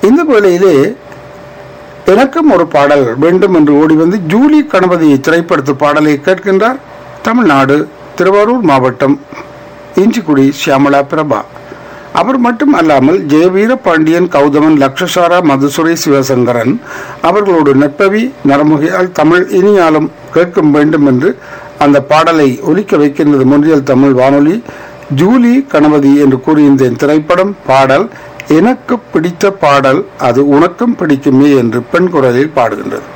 இந்த வேளையிலே எனக்கும் ஒரு பாடல் வேண்டும் என்று ஓடி வந்து ஜூலி கணபதி திரைப்படத்து பாடலை கேட்கின்றார் தமிழ்நாடு திருவாரூர் மாவட்டம் இஞ்சிக்குடி சியாமலா பிரபா அவர் மட்டும் அல்லாமல் ஜெயவீர பாண்டியன் கௌதமன் லக்ஷசாரா மதுசுரை சிவசங்கரன் அவர்களோடு நட்பவி நரமுகையால் தமிழ் இனியாலும் கேட்கும் வேண்டும் என்று அந்த பாடலை ஒலிக்க வைக்கின்றது முன்றியல் தமிழ் வானொலி ஜூலி கணபதி என்று கூறியிருந்தேன் திரைப்படம் பாடல் எனக்கு பிடித்த பாடல் அது உனக்கும் பிடிக்குமே என்று பெண் குரலில் பாடுகின்றது